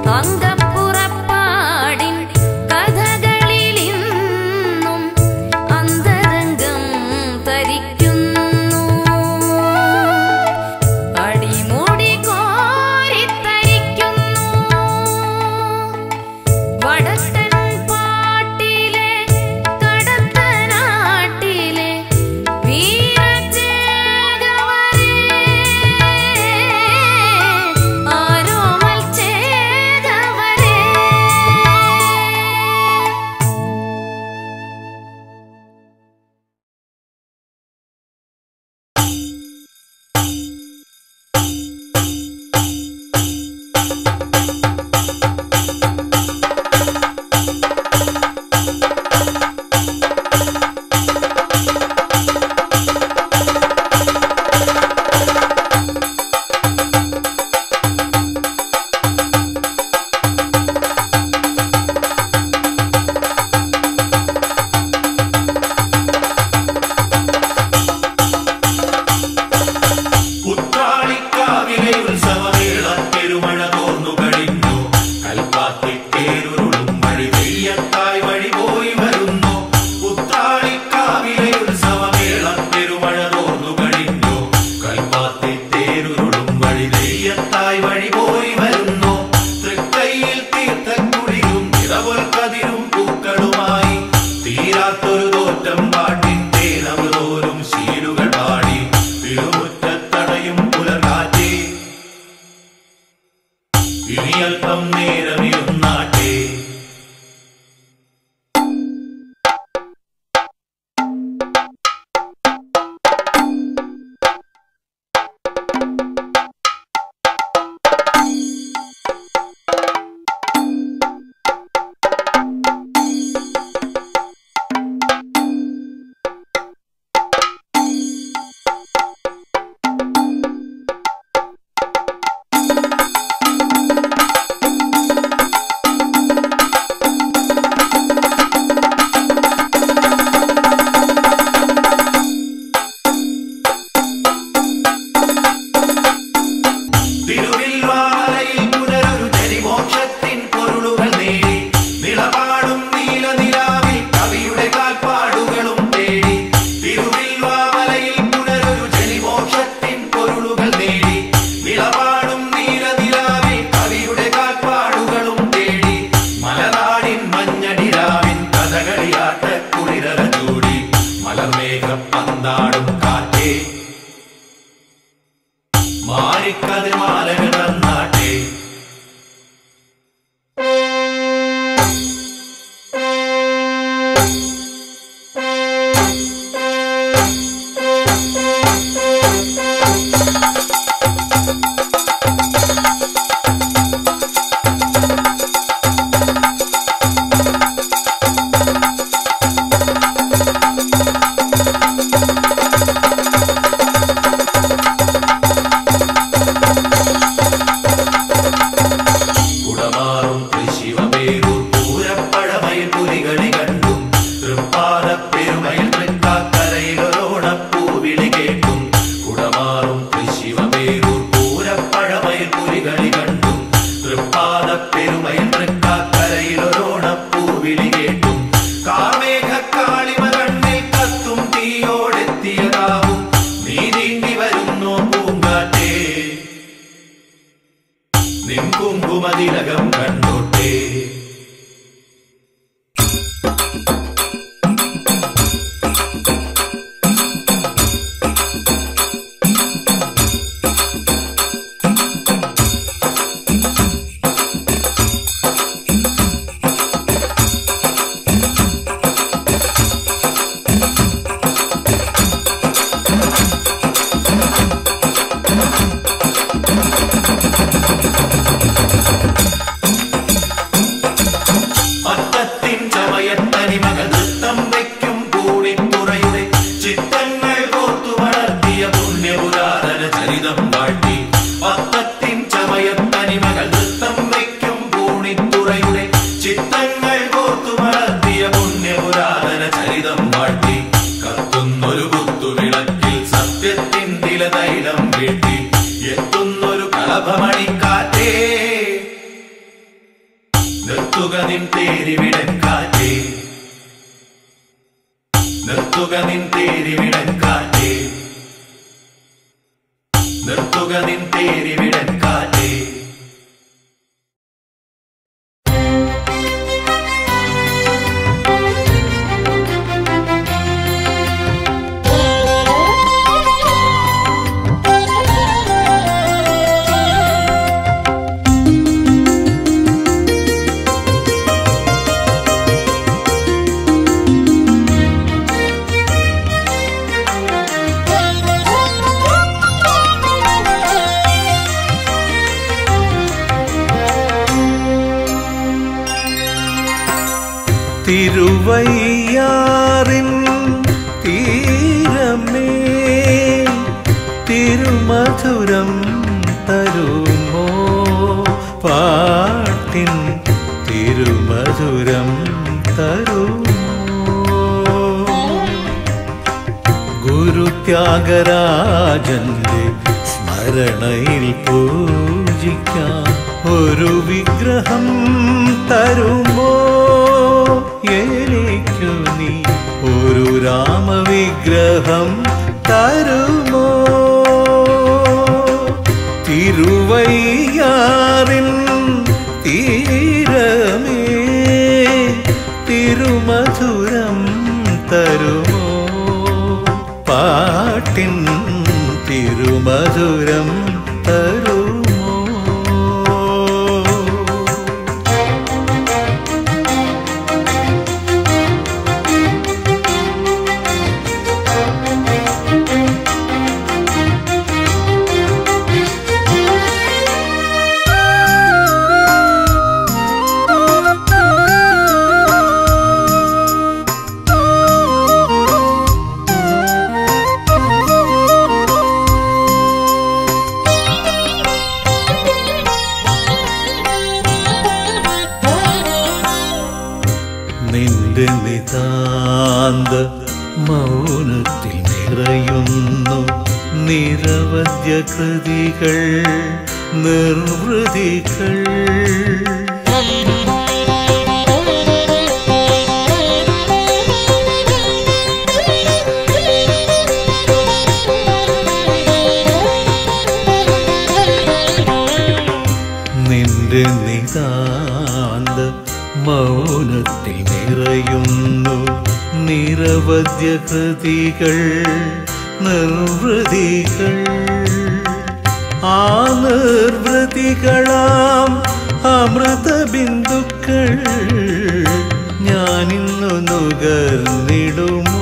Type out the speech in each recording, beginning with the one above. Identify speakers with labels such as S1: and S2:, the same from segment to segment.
S1: അങ്കപ്പുറപ്പാടിൻ കഥകളിലിന്നും അന്തരംഗം തരിക്കുന്നു അടിമുടി കോരിത്തരിക്കുന്നു വടക്കൻ പാട്ടിലെ കടത്തനാട്ടിലെ വീരചേകവരേ ആരോമൽ ചേകവരേ
S2: ഉത്രാളിക്കാവിലെ ഉത്സവവേള പെരുമഴ തോർന്നു കഴിഞ്ഞു കൽപ്പാത്തിൽ തേരുരുളും വഴി വെയ്യത്തായി വഴി പോയി വരുന്നു ഉത്രാളിക്കാവിലെ ഉത്സവവേള പെരുമഴ തോർന്നു കഴിഞ്ഞു കൽപ്പാത്തിൽ തേരുരുളും വഴി വെയ്യത്തായി വഴി പോയി വരുന്നു തൃക്കൈയിൽ തീർത്ഥക്കുടിയും നിറവൽക്കതിരും പൂക്കളുമായി തീരാത്തൊരു തോറ്റം പാട്ടിൻ തേനവതോരും ശീലുകൾ പാടി തിരുമുറ്റത്തടയും പുലർകാറ്റേ ഇനിയൽപ്പം നേരമിരുന്നാട്ടെ തിരുവിൽവാമലയിൽ പുനരൊരു ജനിമോക്ഷത്തിൻ പൊരുളുകൾ നേടി നിളപാടും നീലനിലാവിൽ കവിയുടെ കാൽപ്പാടുകളും തേടി തിരുവിൽവാമലയിൽ പുനരൊരു ജനിമോക്ഷത്തിൻ പൊരുളുകൾ നേടി നിളപാടും നീലനിലാവിൽ കവിയുടെ കാൽപ്പാടുകളും തേടി മലനാടിൻ മഞ്ഞടിരാവിൻ കഥകളിയാട്ട കുളിരറ ചൂടി മലർമേഘ പന്താടും കാറ്റേ മാറിക്കത് മാലകൾ നന്നാട്ടെ കുടമാറും ശിവപേരൂർ പൂരപ്പഴമയിൽ പുലികളി കണ്ടും തൃപ്പാദ പെരുമയിൽ തൃക്കാക്കരയിലൊരോണപ്പൂവിളി കേട്ടും കുടമാറും ശിവപേരൂർ പൂരപ്പഴമയിൽ പുലികളി കണ്ടും തൃപ്പാദ പെരുമയിൽ തൃക്കാക്കരയിലൊരോണപ്പൂവിളി കേട്ടും കാമേഘ കാളിമ കണ്ണിൽ കത്തും തീയോടെത്തിയതാവും നീ നീന്തി വരുന്നു പൂങ്കാറ്റേ നിൻ കുങ്കുമതിലകം കണ്ടോട്ടെ നിർത്തുക നിൻ തേരിവിടൻ കാറ്റേ നിർത്തുക നിൻ തേരിവിടൻ കാറ്റേ നിർത്തുക നിൻ തേരിവിടൻ കാറ്റേ
S3: തിരുവയ്യാറിൻ തീരമേ തിരുമധുരം തരുമോ പാട്ടിൻ തിരുമധുരം തരുമോ ഗുരുത്യാഗരാജന്റെ സ്മരണയിൽ പൂജിക്കാൻ ഒരു വിഗ്രഹം തരുമോ എനിക്കു നീ ഒരു രാമവിഗ്രഹം തരുമോ തിരുവയ്യാറിൻ തീരമേ തിരുമധുരം തരുമോ പാട്ടിൻ തിരുമധുരം തരുമോ നിന്റെ നിതാന്ത മൗനത്തിൽ നിറയുന്നു നിരവധ്യ കൃതികൾ നിർവൃതികൾ നിന്റെ നിതാന്ത മൗനത്തിൽ നിറയുന്നു നിരവധ്യ കൃതികൾ നിർവൃതികൾ ആ നിർവൃതികളാം അമൃത ബിന്ദുക്കൾ ഞാനിന്നു നുകർന്നിടുമോ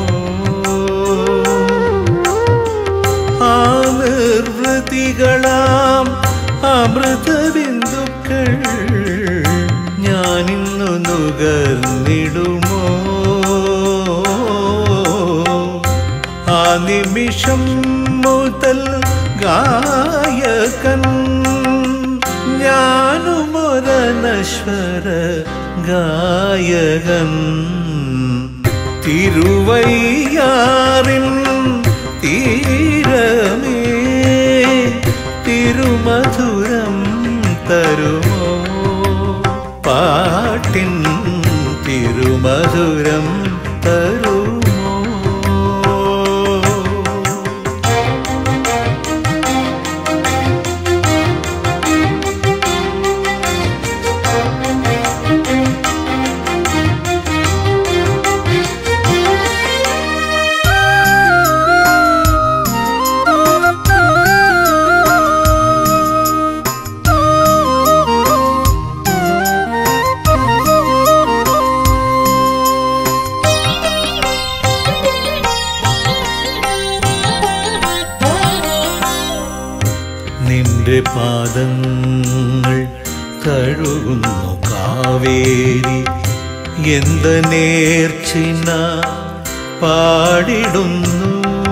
S3: ആ നിർവൃതികളാം അമൃത ബിന്ദുക്കൾ ഞാനിന്നു നുകർന്നിടുമോ ആ നിമിഷം മുതൽ ഗായകൻ ഞാനുമൊരനശ്വര ഗായകൻ തിരുവയ്യാറിൻ തീരമേ തിരുമധുരം തരുമോ പാട്ടിൻ തിരുമധുരം തരുമോ നിന്റെ പാദങ്ങൾ കഴുകുന്നു കാവേരി എന്ത നേർച്ചിന പാടിടുന്നു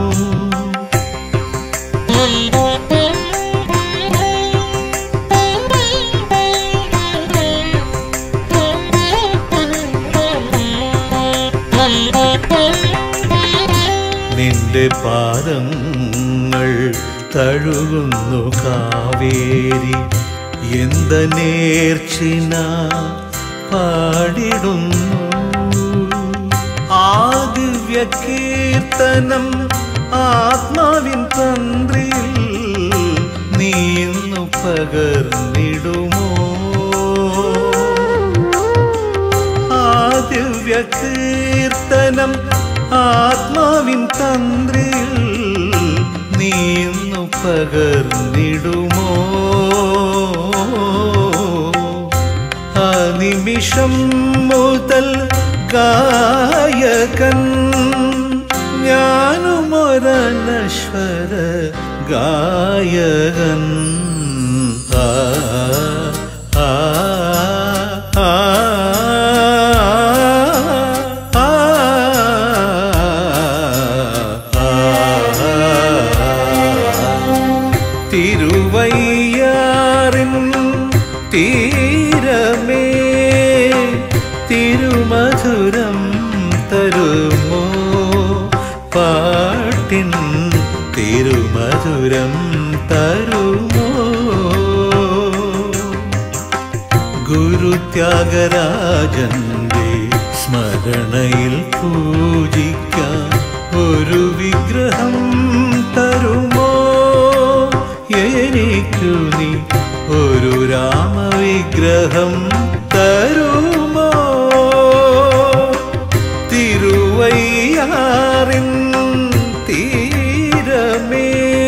S3: നിന്റെ പാദങ്ങൾ തഴുകുന്നു കാവേരി എന്ത നേർച്ചിന പാടിടുന്നു ആ ദിവ്യ കീർത്തനം ആത്മാവിൻ തന്ത്രിയിൽ നീന്നു പകർന്നിടുമോ ആ ദിവ്യ കീർത്തനം ആത്മാവിൻ തന്ത്രിയിൽ നീന്നു പകർന്നിടുമോ ആ നിമിഷം മുതൽ ഗായകൻ ഞാനുമൊരനശ്വര ഗായകൻ ആ ആ ആ ആ തിരുവയ്യാറിൻ തീരമേ തിരുമധുരം തരുമോ പാട്ടിൻ തിരുമധുരം തരുമോ ഗുരുത്യാഗരാജന്റെ സ്മരണയിൽ പൂജിക്കാൻ ഒരു വിഗ്രഹം തരുമോ എനിക്കു നീ ഒരു രാമവിഗ്രഹം തരുമോ തിരുവയ്യാറിൻ തീരമേ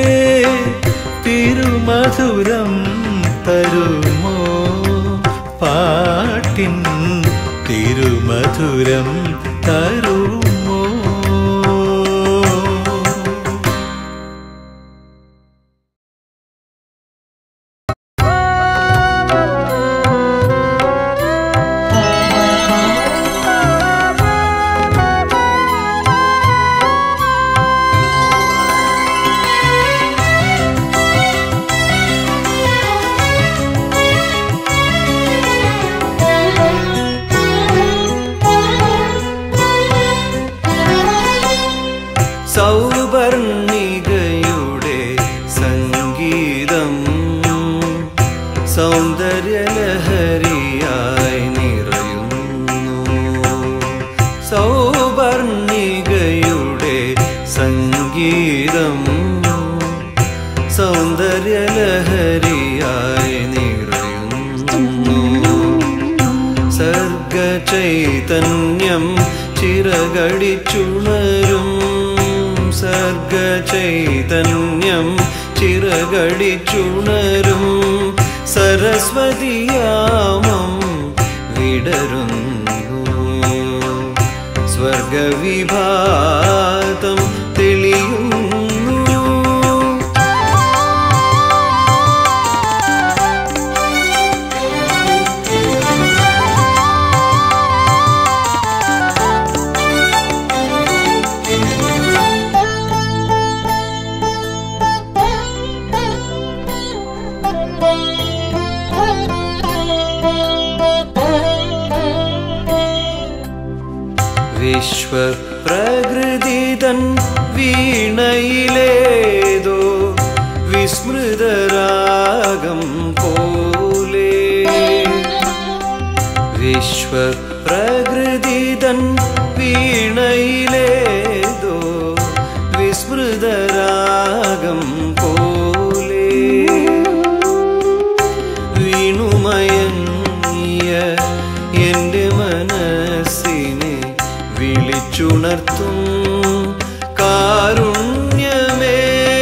S3: തിരുമധുരം തരുമോ പാട്ടിൻ തിരുമധുരം തരുമോ
S4: സൗവർണികയുടെ സംഗീതം സൗന്ദര്യലഹരിയായി നിറയുന്നു സൗവർണികയുടെ സംഗീതം സൗന്ദര്യലഹരിയായി നിറയുന്നു സർഗചൈതന്യം ചിറകടിച്ചുണരും സർഗചൈതന്യം ചിറകടിച്ചുണരും സരസ്വതിയാമം വിടരുന്നു സ്വർഗവിഭാതം തെളിയുന്നു വിശ്വപ്രകൃതിതൻ വീണയിലേതോ വിസ്മൃതരാഗം പോലെ വിശ്വപ്രകൃതിതൻ വീണയിലേതോ വിസ്മൃതരാഗം പോലെ വീണുമയങ്ങിയ എൻ്റെ മനസ്സിനെ വിളിച്ചുണർത്തും കാരുണ്യമേ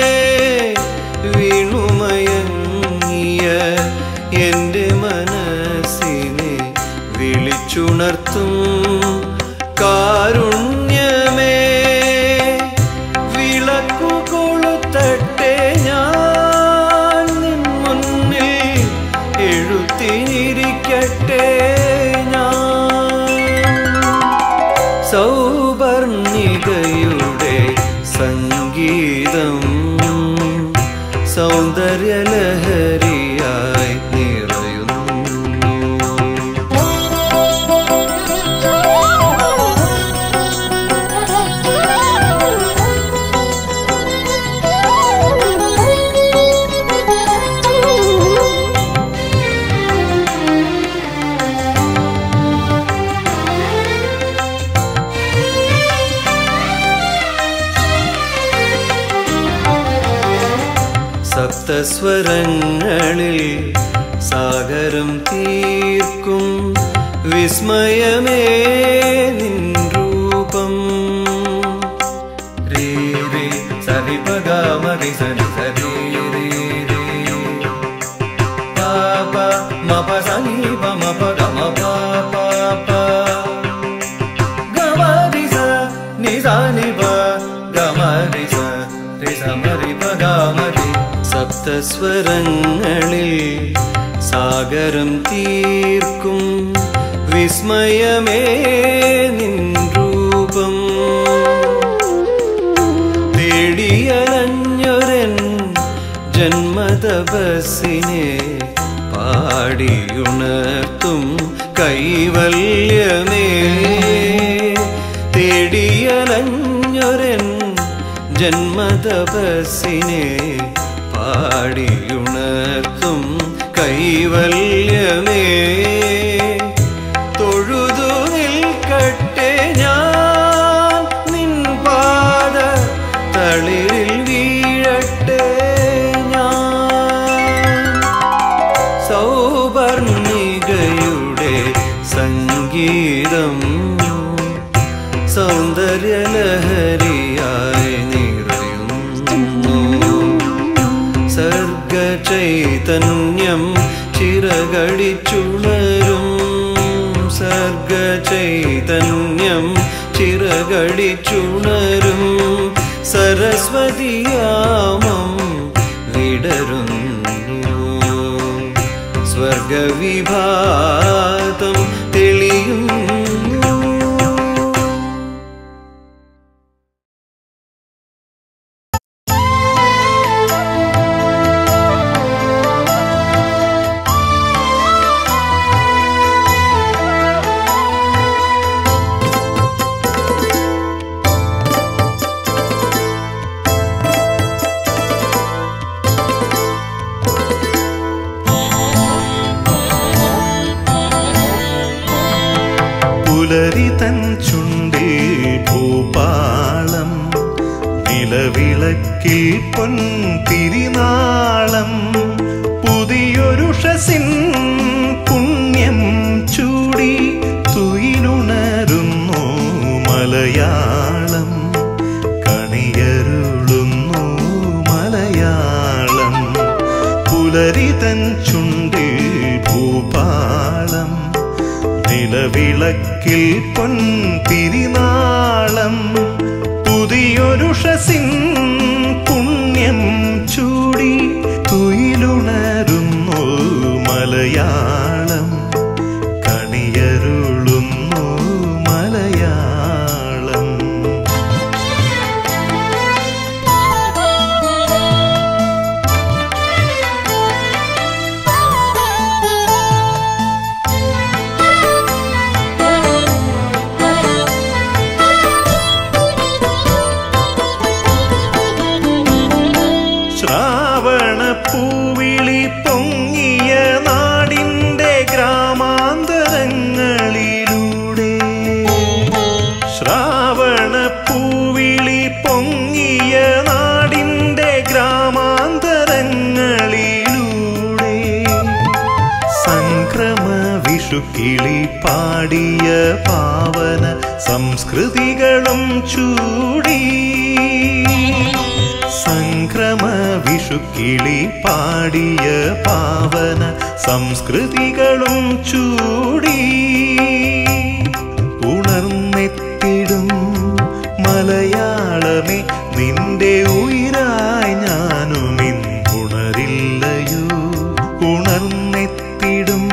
S4: വീണുമയങ്ങിയ എൻ്റെ മനസ്സിനെ വിളിച്ചുണർത്തും കാരുണ്യമേ വിളക്കു കൊളുത്തട്ടെ ഞാൻ നിൻ മുന്നിൽ എഴുത്തിനിരിക്കട്ടെ ഞാൻ സൗവർണികയുടെ സംഗീതം സൗന്ദര്യലഹരിയായി നിറയുന്നു സപ്തസ്വരങ്ങളിൽ സാഗരം തീർക്കും വിസ്മയമേ നിൻ രൂപം രേ രേ സരി പഗമരി സരി സരി രേ രേ പാപ മപ സനി പമ പ ഗമ പ പ പ ഗമരി സ നി സ നി പ ഗമരി സ രി സ മരി പ ഗമരി സപ്തസ്വരങ്ങളിൽ സാഗരം തീർക്കും വിസ്മയമേ നിൻ രൂപം തേടിയലഞ്ഞൊരൻ ജന്മതപസ്സിനെ പാടിയുണർത്തും കൈവല്യമേ തേടിയലഞ്ഞൊരൻ ജന്മതപസ്സിനെ പാടിയുണർത്തും കൈവല്യമേ തൊഴുതു നിൽക്കട്ടെ ഞാൻ നിൻ പാദ തളിരിൽ വീഴട്ടെ ഞാൻ സൗവർണികയുടെ സംഗീതം സൗന്ദര്യലഹരിയായി നിറയുന്നു സർഗചൈതന്യം ചിറകടിച്ചുണരും സർഗചൈതന്യം ചിറകടിച്ചുണരും സരസ്വതിയാമം വിടരുന്നു സ്വർഗവിഭാതം തെളിയുന്നു
S3: പുലരി തൻ ചുണ്ടിൽ ഭൂപാളം നിലവിളക്കിൽ പൊൻ തിരിനാളം പുതിയൊരുഷസിൻ പുണ്യം ചൂടി തുയിലുണരുന്നു മലയാളം കണിയരുളുന്നു മലയാളം പുലരി തൻ ചുണ്ടിൽ ഭൂപാളം നിലവിളക്കിൽ പൊൻ തിരിനാളം പുതിയൊരുഷസിൻ പുണ്യം ചൂടി തുയിലുണരുന്നു മലയാളം കണിയരുളുന്നു മലയാളം ശ്രാവണ പൂവിളി പൊങ്ങിയ നാടിൻ്റെ ഗ്രാമാന്തരങ്ങളിലൂടെ ശ്രാവണ പൂവിളി പൊങ്ങിയ നാടിൻ്റെ ഗ്രാമാന്തരങ്ങളിലൂടെ സംക്രമ വിഷുക്കിളി പാടിയ പാവന സംസ്കൃതികളും ചൂടി സംക്രമ വിഷുക്കിളി പാടിയ പാവന സംസ്കൃതികളും ചൂടി ഉണർന്നെത്തിടും മലയാളമേ നിന്റെ ഉയരായി ഞാനും ഇന്നുണരില്ലയോ ഉണർന്നെത്തിടും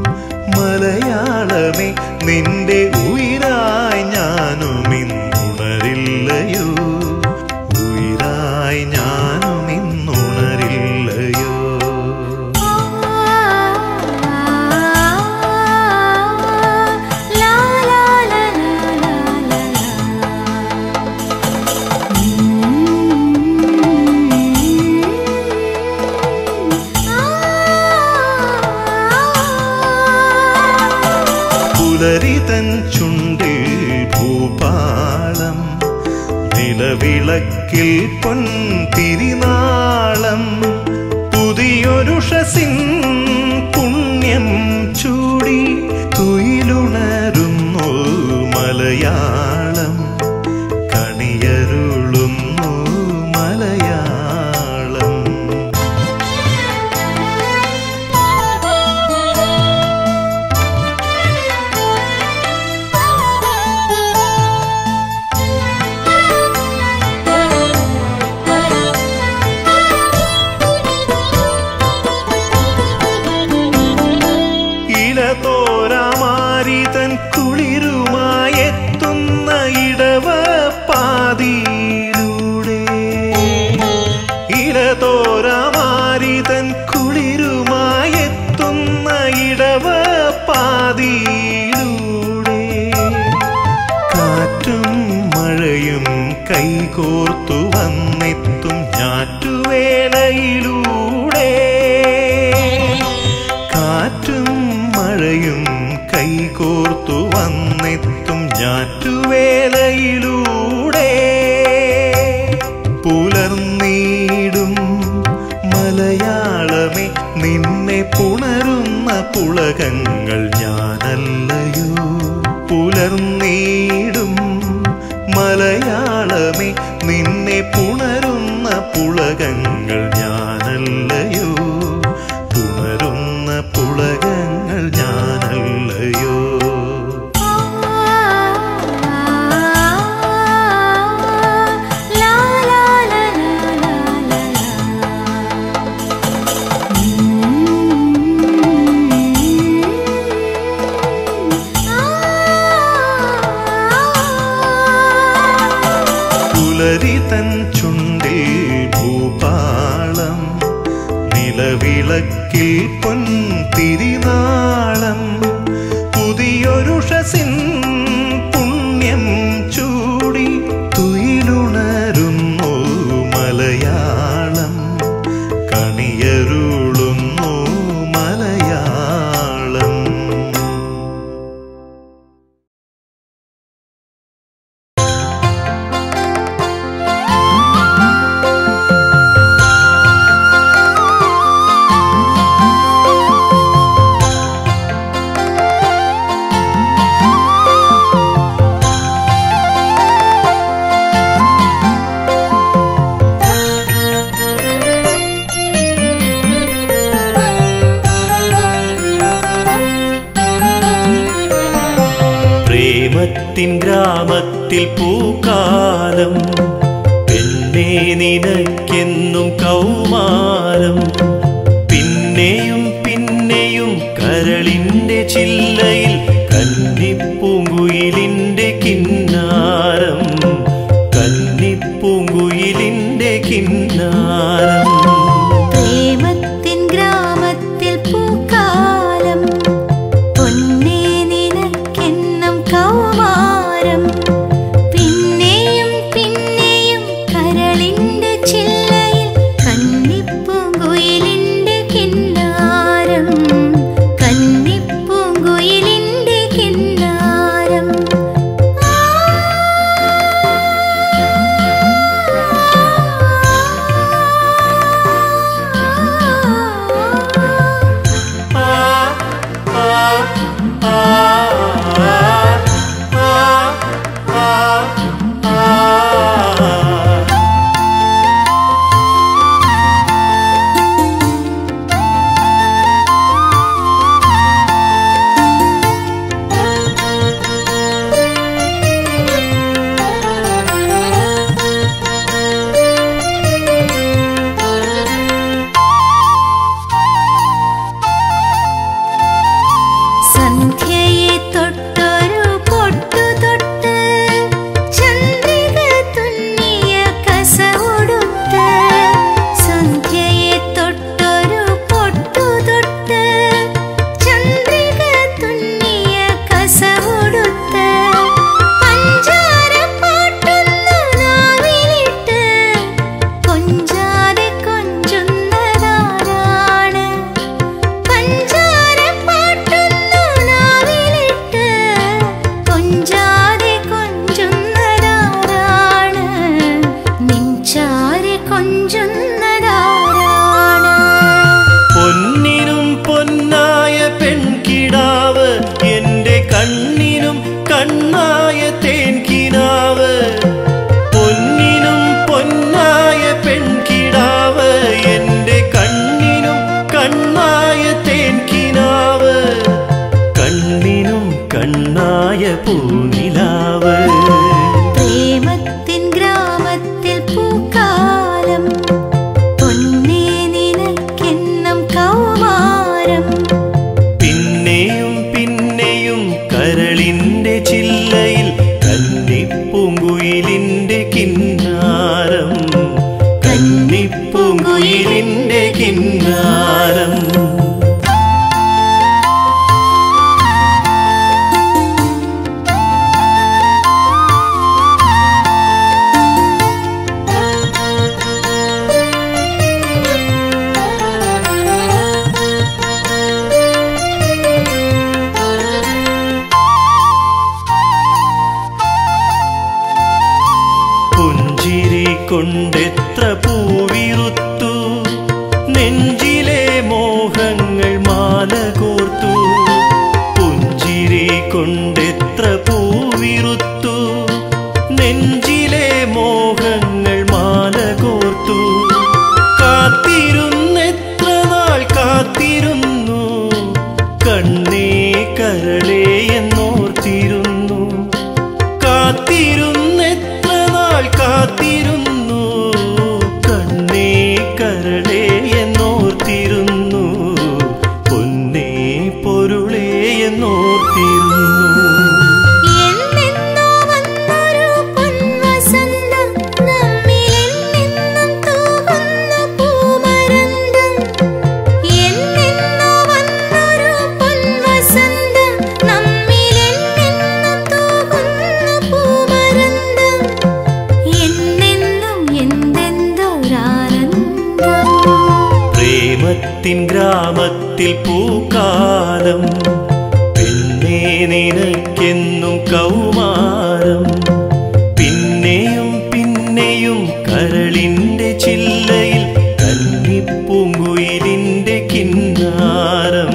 S3: മലയാളമേ നിന്റെ ഉയരായി ഞാനും ഇന്നുണരില്ലയോ ഉയരായി ഞാനും ഇന്നുണരില്ലയോ
S1: ലാ ലാ ലാ ലാ ലാ
S3: പുലരി തൻ ചുണ്ടിൽ ഭൂപാളം നിലവിളക്കിൽ പൊൻ തിരിനാളം പുതിയൊരുഷസിൻ പുണ്യം ചൂടി തുയിലുണരുന്നു മലയാളം കണിയരുളുന്നു മലയാളം ഇലതോരാമാരിതൻ കുളിരുമായെത്തുന്ന ഇടവ പാതിയിലൂടെ ഇലതോരാമാരിതൻ കുളിരുമായെത്തുന്ന ഇടവ പാതിയിലൂടെ കാറ്റും മഴയും കൈകോർത്തു വന്നെത്തും ഞാറ്റുവേലയിലൂടെ കാറ്റും മഴയും കൈകോർത്തു വന്നെത്തും ഞാറ്റുവേലയിലൂടെ പുലർന്നീടും മലയാളമേ നിന്നെ പുണരുന്ന പുളകങ്ങൾ ഞാനല്ലയോ പുലർന്നീടും മലയാളമേ നിന്നെ പുണരുന്ന പുളകങ്ങൾ ഞാനല്ലയോ പുണരുന്ന പുളകങ്ങൾ ഞാനല്ലയോ
S1: La la la la la
S3: പുലരി തൻ ചുണ്ടിൽ ഭൂപാളം നിലവിളക്കിൽ പൊൻ തിരിനാളം പുതിയൊരുഷസിൻ പുണ്യം ചൂടി തുയിലുണരുന്നു മലയാളം കണിയരുളുന്നു മലയാളം
S5: പ്രേമത്തിൻ ഗ്രാമത്തിൽ പൂക്കാലം പെണ്ണെ നിനക്കെന്നും കൗമാരം പിന്നെയും പിന്നെയും കരളിന്റെ ചില്ലയിൽ കന്നിപ്പൂങ്കുയിലിന്റെ കിന്നാരം കന്നിപ്പൂങ്കുയിലിന്റെ കിന്നാരം
S1: പ്രേമത്തിൻ ഗ്രാമത്തിൽ പൂക്കാലം പൊന്നേ നിനക്കെന്നും കൗമാരം പിന്നെയും പിന്നെയും കരളിന്റെ ചില്ലയിൽ കന്നിപ്പൂങ്കുയിലിന്റെ കിന്നാരം കന്നിപ്പൂങ്കുയിലിന്റെ
S5: കണ്ണായ തേൻകിനാവ് പൊന്നിനും പൊന്നായ പെൺകിടാവ് എന്റെ കണ്ണിനും കണ്ണായ തേൻകിനാവ് കണ്ണിനും കണ്ണായ പൂനിലാവ്
S1: പ്രേമത്തിൻ ഗ്രാമത്തിൽ പൂക്കാലം പൊന്നേ നിനക്കെന്നും കൗമാരം
S5: പിന്നെയും പിന്നെയും കരളിന്റെ ചില്ലയിൽ കന്നിപ്പൂങ്കുയിലിന്റെ കിന്നാരം കന്നിപ്പൂങ്കുയിലിന്റെ കിന്നാരം പുഞ്ചിരി കൊണ്ടെത്ര പൂവിറുത്തു നെഞ്ചിലെ മോഹങ്ങൾ മാല കോർത്തു പുഞ്ചിരി കൊണ്ടെത്ര പൂവിറുത്തു നെഞ്ചിലെ മോഹങ്ങൾ മാല കോർത്തു കാത്തിരുന്നെത്ര നാൾ കാത്തിരുന്നു കണ്ണേ കരളേ എന്നോർത്തിരുന്നു കാത്തിരുന്നെത്ര നാൾ കാത്തിരുന്നു കണ്ണേ കരളേ എന്നോർത്തിരുന്നു പൊന്നേ പൊരുളേ എന്നോർത്തിരുന്നു
S1: എന്നെന്നോ വന്നൊരു പൊൻവസന്തം നമ്മിലെന്നെന്നും തൂകുന്ന പൂമരന്തം എന്നെന്നോ വന്നൊരു പൊൻവസന്തം നമ്മിലെന്നെന്നും തൂകുന്ന പൂമരന്തം എന്നെന്നും എന്തെന്തൊരാനന്ദം
S5: പ്രേമത്തിൻ ഗ്രാമത്തിൽ പൂക്കാലം പെണ്ണേ നിനക്കെന്നും കൗമാരം പിന്നെയും പിന്നെയും കരളിന്റെ ചില്ലയിൽ കന്നിപ്പൂങ്കുയിലിന്റെ കിന്നാരം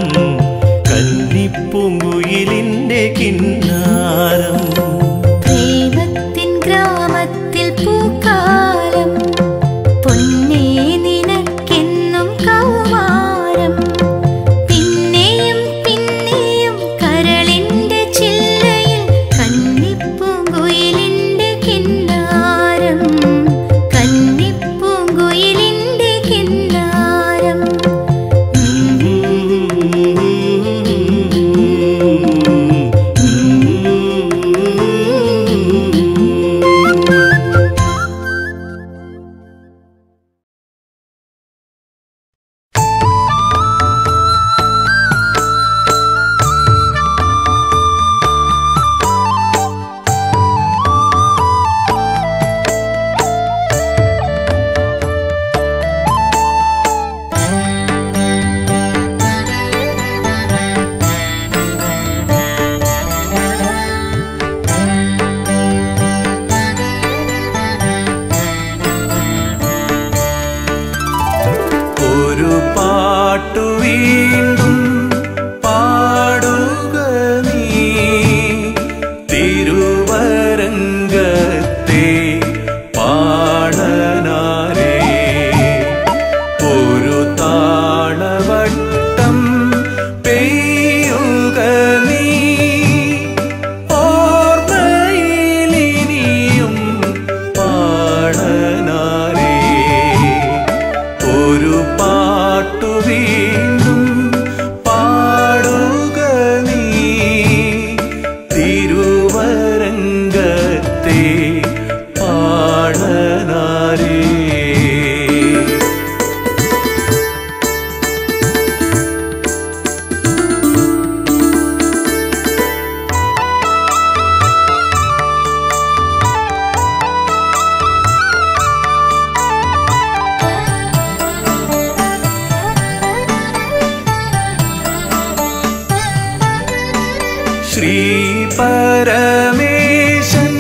S5: കന്നിപ്പൂങ്കുയിലിന്റെ കിന്നാരം
S1: പ്രേമത്തിൻ ഗ്രാമത്തിൽ പൂക്കാലം പൊന്നേ നിനക്കെന്നും കൗമാരം പിന്നെയും പിന്നെയും കരളിന്റെ ചില്ലയിൽ കന്നിപ്പൂങ്കുയിലിന്റെ കിന്നാരം കന്നിപ്പൂങ്കുയിലിന്റെ കിന്നാരം
S5: ഒരു പാട്ടു വീണ്ടും പാടുക നീ തിരുവരങ്കത്തെ പാടനാരേ ഒരു താളവട്ടം പെയ്യുക നീ ഓർമ്മയിലിനിയും പാടനാരേ ഒരു പാട്ടു വീണ്ടും പാടുക നീ തിരുവരങ്കത്തെ പാടനാരേ ശ്രീ പരമേശൻ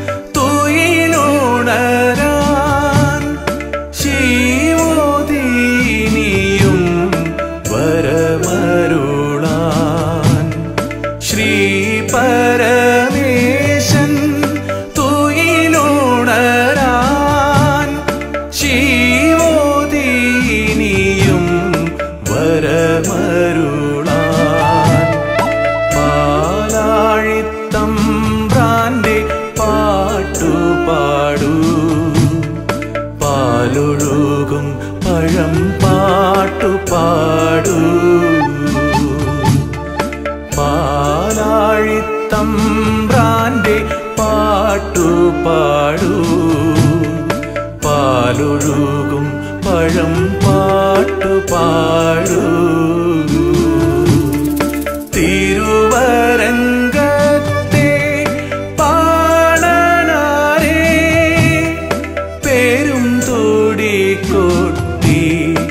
S5: തുയിലുണരാൻ ശിവോദീനിയും വരമരുളാൻ ശ്രീ പരമേശൻ തമ്പ്രാന്റെ പാട്ടു പാടൂ പാലൊഴുകും പഴം പാട്ടു പാടൂ തിരുവരങ്കത്തെ പാടനാരേ പേരും തോടി കൊട്ടി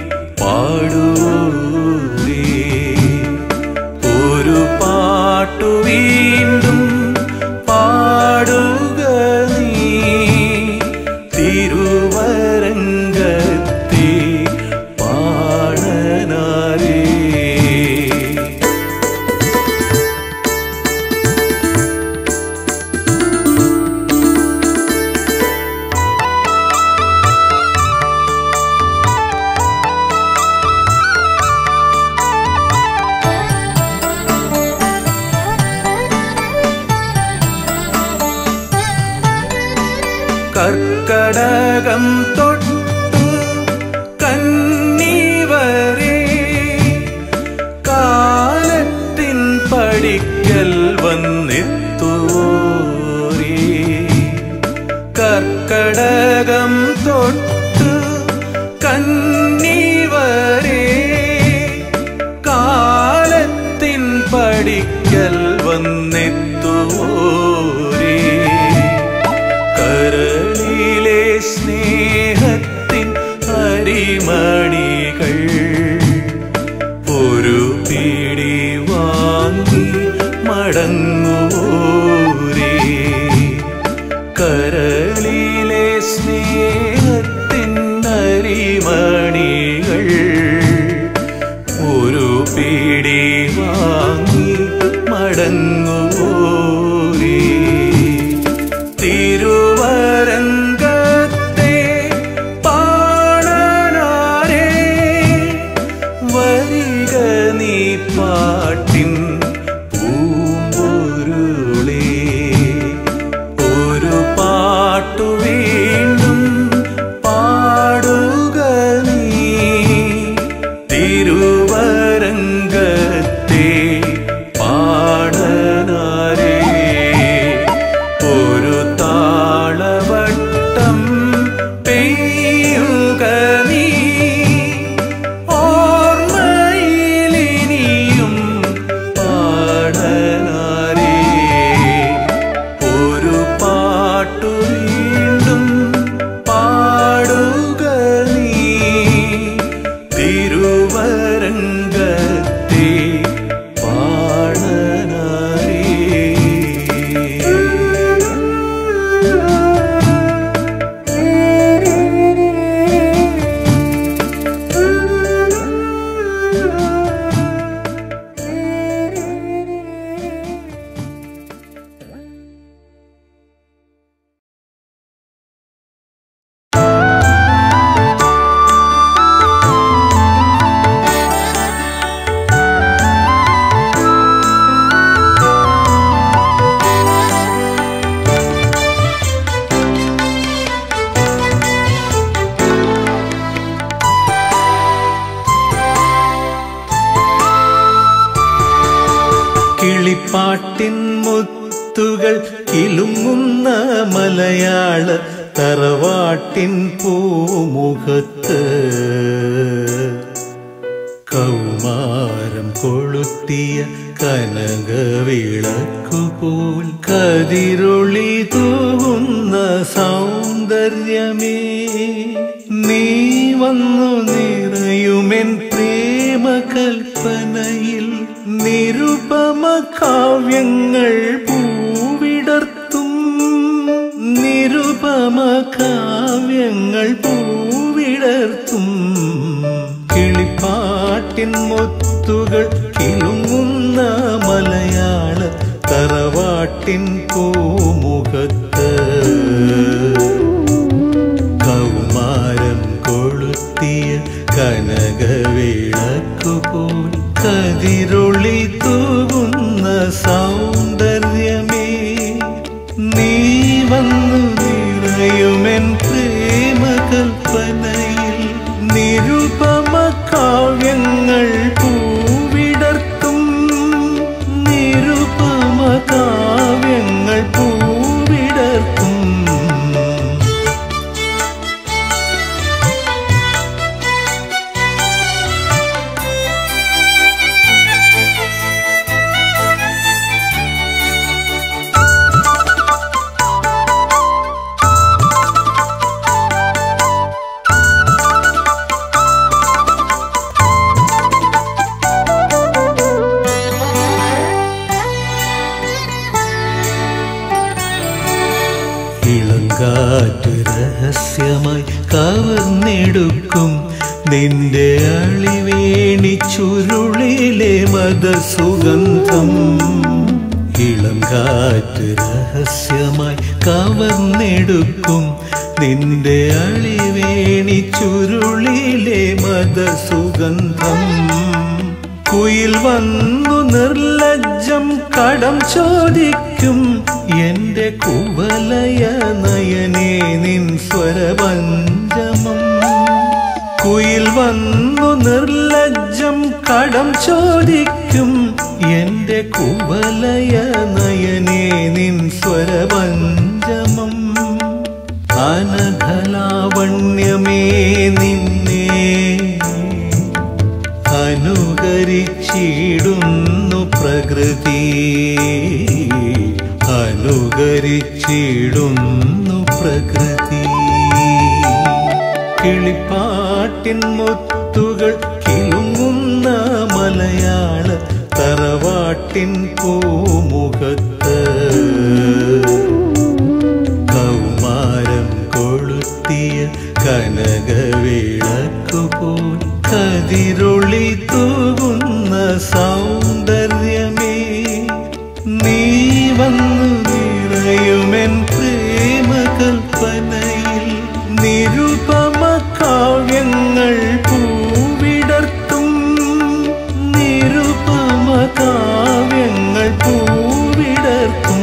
S5: പാടൂരേ ഒരു പാട്ടു വീണ്ടും പാടുക നീ തിരുവരങ്കത്തെ പാടനാരേ കർക്കടകം തൊട്ടു കന്നിവരെ കാലത്തിൻ പടിക്കൽ വന്നെത്തുവോരേ കർക്കടകം തൊട്ടു കന്നിവരെ കാലത്തിൻ പടിക്കൽ വന്നെത്തുവോരേ കരളിലെ സ്നേഹത്തിൻ അരിമണികൾ ഒരു പിടി വാങ്ങി മടങ്ങൂരേ കരളിലെ സ്നേഹത്തിൻ അരിമണികൾ ഒരു പിടി വാങ്ങി മടങ്ങൂരേ തിരുവരങ്കത്തെ പാടനാരേ വരിക നീ പാട്ടിൻ പൂമ്പൊരുളേ ഒരു പാട്ടു വീണ്ടും പാടുക നീ തിരുവരങ്കത്തെ പാടനാരേ ഒരു താളവട്ടം പെയ്യുക നീ ഓർമ്മയിലിനിയും പാടനാരേ ഒരു പാട്ടു വീണ്ടും പാടുക നീ തിരുവരങ്കത്തെ കിളിപ്പാട്ടിൻ മുത്തുകൾ കിലുങ്ങുന്ന മലയാള തറവാട്ടിൻ പൂമുഖത്ത് കൗമാരം കൊളുത്തിയ കനകവിളക്കുപോൽ കതിരൊളി തൂവുന്ന സൗന്ദര്യമേ നീ വന്നു നിറയുമെൻ പ്രേമ കൽപ്പനയിൽ നിരുപമ കാവ്യങ്ങൾ പൂവിടർത്തും നിരുപമ കാവ്യങ്ങൾ പൂവിടർത്തും കിളിപ്പാട്ടിൻ മുത്തുകൾ കിളുങ്ങുന്ന മലയാള തറവാട്ടിൻ പൂമുഖത്ത് കൗമാരം കൊളുത്തിയ കനകവിളക്കുപോൽ കതിരൊളി തൂവുന്ന സൗന്ദര്യമേ നീ വന്നു നിറയുമെൻ പ്രേമ കൽപ്പനയിൽ നിരുപമ കാവ്യങ്ങൾ പൂവിടർത്തും നിരുപമ കാവ്യ കാറ്റ് രഹസ്യമായി കവർന്നെടുക്കും നിന്റെ അളിവേണി ചുരുളിലെ മതസുഗന്ധം ഇളം കാറ്റ് രഹസ്യമായി കവർന്നെടുക്കും നിന്റെ അളിവേണി ചുരുളിലെ മതസുഗന്ധം കുയിൽ വന്നു നിർലജ്ജം കടം ചോദിക്കും എന്റെ കുവലയ നയനേ നിൻ സ്വരപഞ്ചമം കുയിൽ വന്നു നിർലജ്ജം കടം ചോദിക്കും എന്റെ കുവലയ നയനേ നിൻ സ്വരപഞ്ചമം അനഘലാവണ്യമേ നിന്നെ അനുകരിച്ചിടുന്നു പ്രകൃതി അനുകരിച്ചിടുന്നു പ്രകൃതി കിളിപ്പാട്ടിൻ മുത്തുകൾ കിളുങ്ങുന്ന മലയാള തറവാട്ടിൻ പൂമുഖത്ത് കൗമാരം കൊളുത്തിയ കനകവിളക്കുപോൽ കതിരൊളി തൂകുന്ന സൗന്ദര്യമേ നീ വന്നു നിറയുമെൻ പ്രേമകൽപ്പനയിൽ നിരുപമ കാവ്യങ്ങൾ പൂവിടർത്തും നിരുപമ കാവ്യങ്ങൾ പൂവിടർത്തും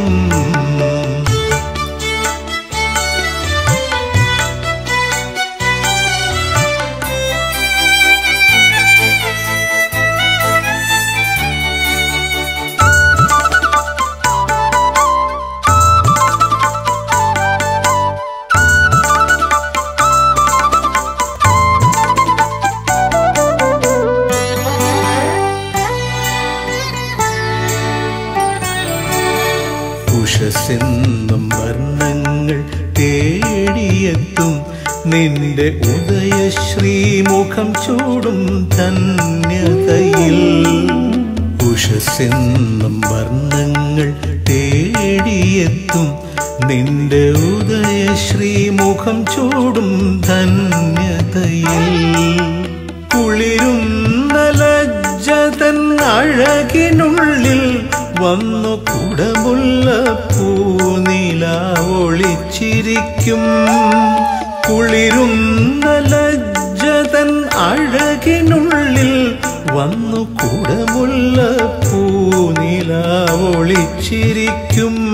S5: ഉഷസെന്നും വർണ്ണങ്ങൾ തേടിയെത്തും നിന്റെ ഉദയശ്രീമുഖം ചൂടും ധന്യതയിൽ ഉഷസെന്നും വർണ്ണങ്ങൾ തേടിയെത്തും നിന്റെ ഉദയശ്രീമുഖം ചൂടും ധന്യതയിൽ കുളിരുന്ന ലജ്ജതൻ അഴകിനുള്ളിൽ വന്നു കുടമുള്ള പൂനില ഒളിച്ചിരിക്കും കുളിരുന്ന ലജ്ജതൻ അഴകിനുള്ളിൽ വന്നു കുടമുള്ള പൂനില ഒളിച്ചിരിക്കും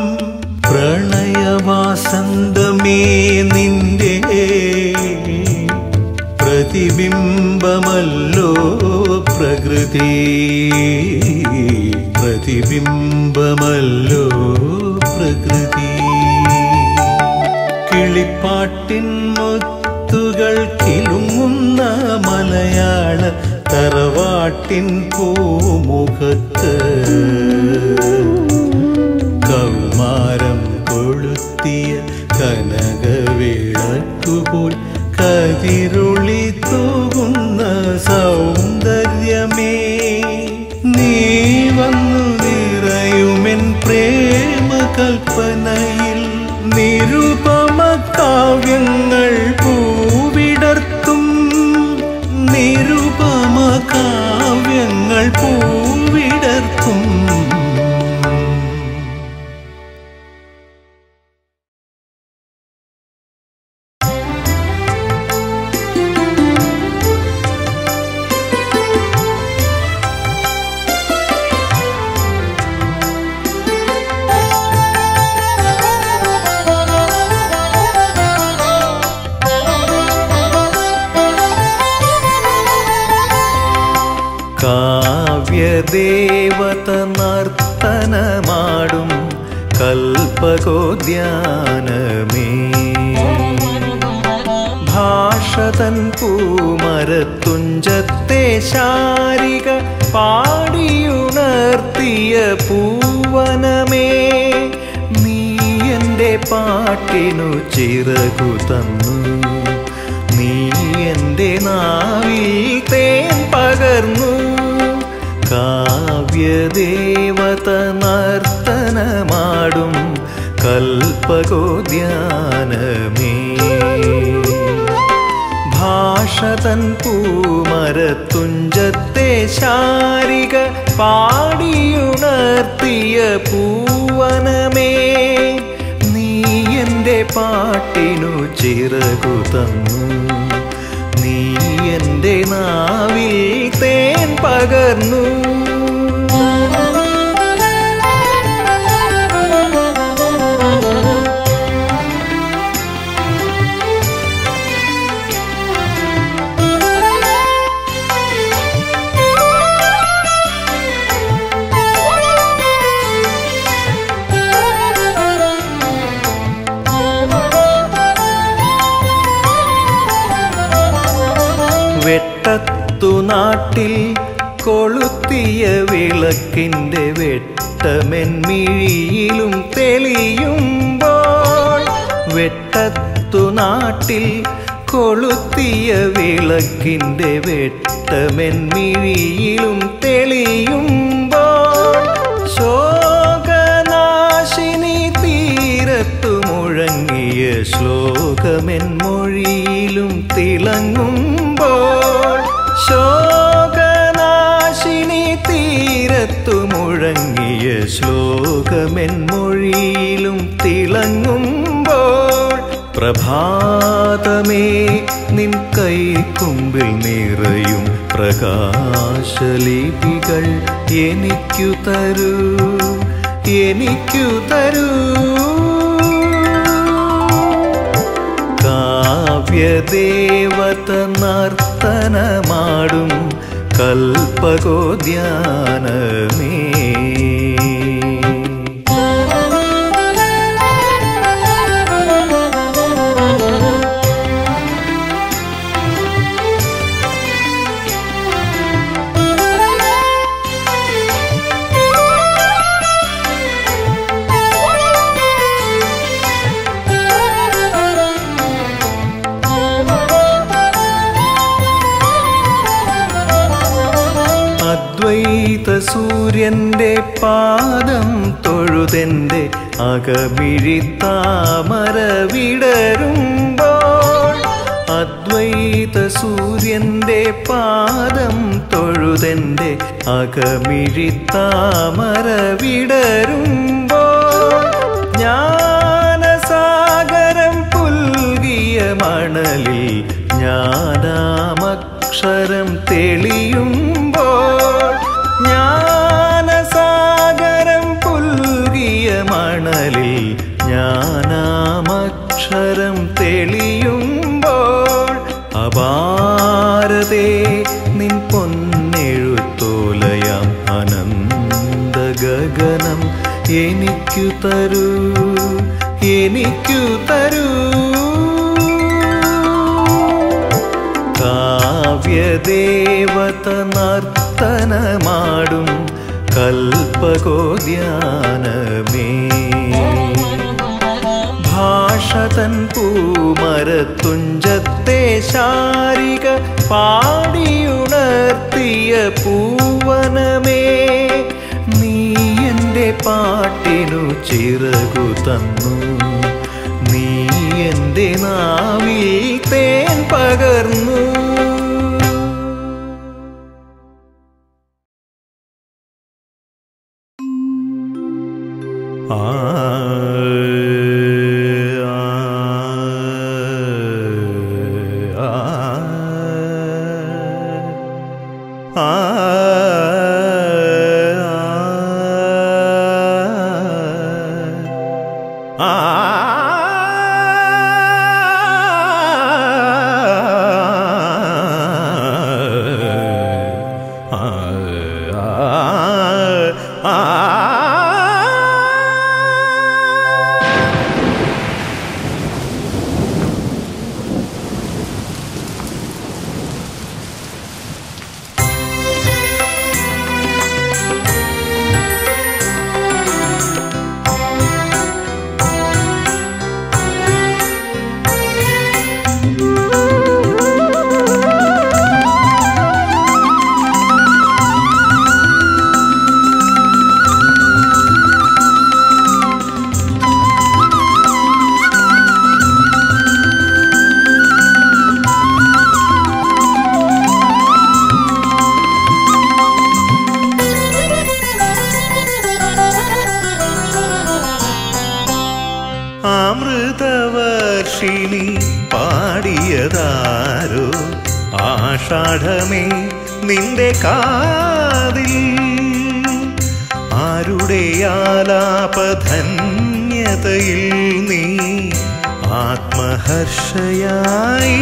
S5: പ്രണയവാസന്തമേ നിന്റെ പ്രതിബിംബമല്ലോ പ്രകൃതി പ്രതിബിംബമല്ലോ പ്രകൃതി കിളിപ്പാട്ടിൻ മുത്തുകൾ കിലുങ്ങുന്ന മലയാള തറവാട്ടിൻ പൂമുഖത്ത് കൗമാരം കൊളുത്തിയ കനകവിളക്കുപോൽ കതിരുളി തൂകുന്ന സൗന്ദര്യമേ നീ വന്നു നിറയുമെൻ പ്രേമ കൽപ്പനയിൽ നിരുപമ കാവ്യങ്ങൾ പൂവിടർത്തും നിരുപമ കാവ്യങ്ങൾ പൂവിടർത്തും കാവ്യദേവത നർത്തനമാടും കൽപ്പകോദ്യാനമേ ഭാഷതൻ പൂമരത്തുഞ്ചത്തെ ശാരിക പാടിയുണർത്തിയ പൂവനമേ നീ എൻ്റെ പാട്ടിനു ചിറകു തന്നു നീ എൻ്റെ നാവിൽ തേൻ പകർന്നു കാവ്യദേവത നർത്തനമാടും കൽപ്പകോദ്യാനമേ കൽപ്പകോദ്യാനമേ ഭാഷതൻ പൂമരത്തുഞ്ചത്തെ ശാരിക പാടിയുണർത്തിയ പൂവനമേ നീ എൻ്റെ പാട്ടിനു ചിറകു തന്നു നീ എൻ്റെ നാവിൽ തേൻ പകർന്നു വെട്ടത്തു നാട്ടിൽ കൊളുത്തിയ വിളക്കിൻ്റെ വെട്ടമെൻമിഴിയിലും തെളിയുമ്പോൾ വെട്ടത്തു നാട്ടിൽ കൊളുത്തിയ വിളക്കിൻ്റെ വെട്ടമെൻമിഴിയിലും തെളിയുമ്പോൾ ശോകനാശിനി തീരത്തു മുഴങ്ങിയ ശ്ലോകമെൻ മൊഴിയിലും തിളങ്ങുമ്പോൾ ശോകനാശിനി തീരത്തു മുഴങ്ങിയ ശ്ലോകമെൻ മൊഴിയിലും തിളങ്ങുമ്പോൾ പ്രഭാതമേ നിൻ കൈക്കുമ്പിൽ നിറയും പ്രകാശലിപികൾ എനിക്കു തരൂ എനിക്കു തരൂ കാവ്യദേവത നർത്തനമാടും കൽപ്പകോദ്യാനമേ അദ്വൈത സൂര്യന്റെ പാദം തൊഴുതെന്റെ അകമിഴി താമര വിടരുമ്പോൾ അദ്വൈത സൂര്യന്റെ പാദം തൊഴുതെന്റെ അകമിഴി താമര വിടരുമ്പോൾ ജ്ഞാനസാഗരം പുൽകിയ മണലിൽ ജ്ഞാനാമക്ഷരം തെളിയുമ്പോൾ ജ്ഞാനസാഗരം പുൽകിയ മണലിൽ ജ്ഞാനാമക്ഷരം തെളിയുമ്പോൾ അപാരതേ നിൻ പൊന്നെഴുത്തോലയാം അനന്ത ഗഗനം എനിക്കു തരൂ എനിക്കു തരൂ കാവ്യദേവത നർത്തനമാടും കൽപ്പകോദ്യാനമേ ഭാഷതൻ പൂമരത്തുഞ്ചത്തെ ശാരിക പാടിയുണർത്തിയ പൂവനമേ നീ എൻ്റെ പാട്ടിനു ചിറകു തന്നു നീ എൻ്റെ നാവിൽ തേൻ പകർന്നു ആ ആ ആ
S1: ആ
S3: അമൃതവർഷിണി പാടിയതാരോ ആഷാഢമേ നിന്റെ കാതിൽ ആരുടെ ആലാപധന്യതയിൽ നീ ആത്മഹർഷയായി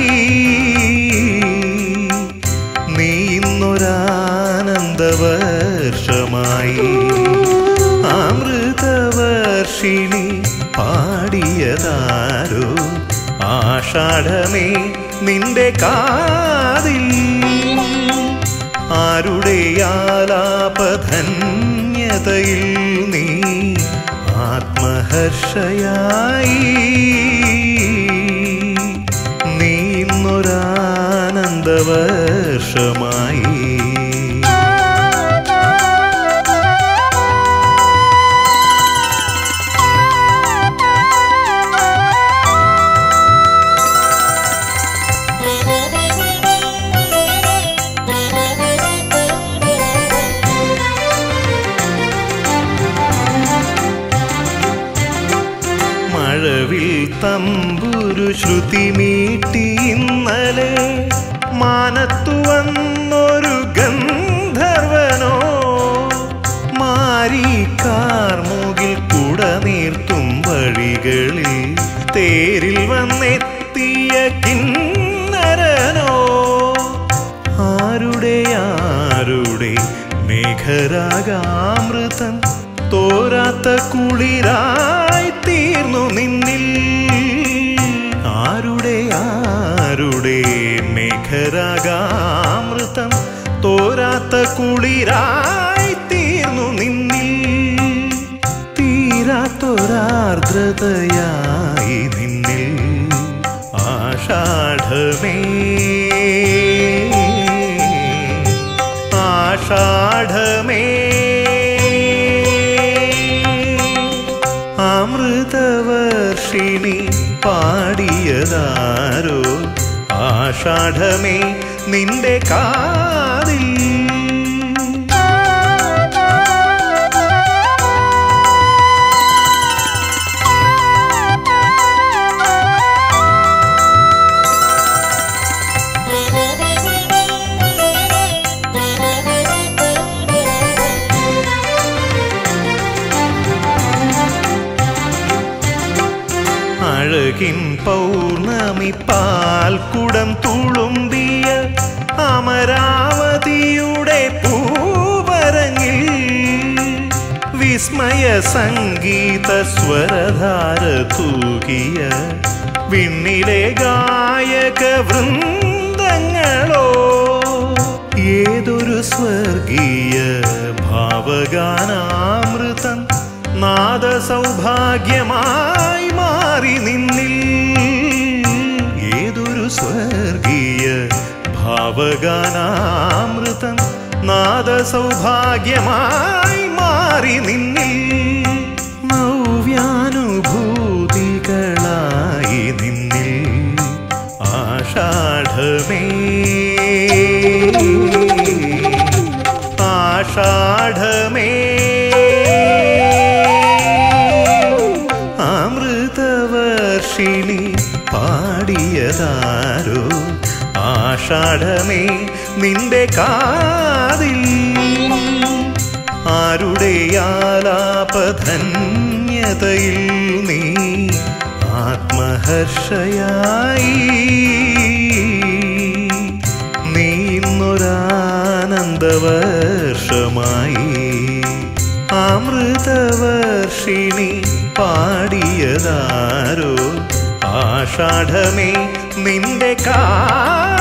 S3: നീ ഇന്നൊരാനന്ദവർഷമായി അമൃതവർഷിണി പാടിയതാരോ ആഷാഢമേ നിന്റെ കാതിൽ ആരുടെ ആലാപധന്യതയിൽ നീ ആത്മഹർഷയായി നീ ഇന്നൊരാനന്ദവർഷമായി മഴവിൽ തമ്പുരു ശ്രുതി മീട്ടി ഇന്നലെ മാനത്തു വന്നൊരു ഗന്ധർവനോ മാരി കാർമുകിൽ കുട നീർത്തും വഴികളിൽ തേരിൽ വന്നെത്തിയ കിന്നരനോ ആരുടെ ആരുടെ മേഘരാഗാമൃതം തോരാത്ത കുളിരായി തീർന്നു നിന്നിൽ ആരുടെ ആരുടെ മേഘരാഗാമൃതം തോരാത്ത കുളിരായി തീർന്നു നിന്നിൽ തീരാത്തൊരാർദ്രതയായി നിന്നിൽ ആഷാഢമേ ആഷാഢമേ അമൃതവർഷിണി പാടിയതാരോ ആഷാഢമേ നിന്റെ കാതിൽ അഴകിൻ പൗർണമി പാൽക്കുടം തുളുമ്പിയ അമരാവതിയുടെ പൂവരങ്ങിൽ വിസ്മയ സംഗീത സ്വരധാര തൂകിയ വിണ്ണിലെ ഗായക വൃന്ദങ്ങളോ ഏതൊരു സ്വർഗീയ ഭാവഗാനാമൃതം നാദസൗഭാഗ്യമായി മാറി നിന്നിൽ ഏതൊരു സ്വർഗീയ ഭാവഗാനാമൃതം നാദസൗഭാഗ്യമായി മാറി നിന്നിൽ നവ്യാനുഭൂതികളായി നിന്നിൽ ആഷാഢമേ ആഷാഢമേ അമൃതവർഷിണി പാടിയതാരോ ആഷാഢമേ നിന്റെ കാതിൽ ആരുടെ ആലാപധന്യതയിൽ നീ ആത്മഹർഷയായി നീ ഇന്നൊരാനന്ദവർഷമായി അമൃതവർഷിണി പാടിയതാരോ ആഷാഢമേ നിന്റെ കാതിൽ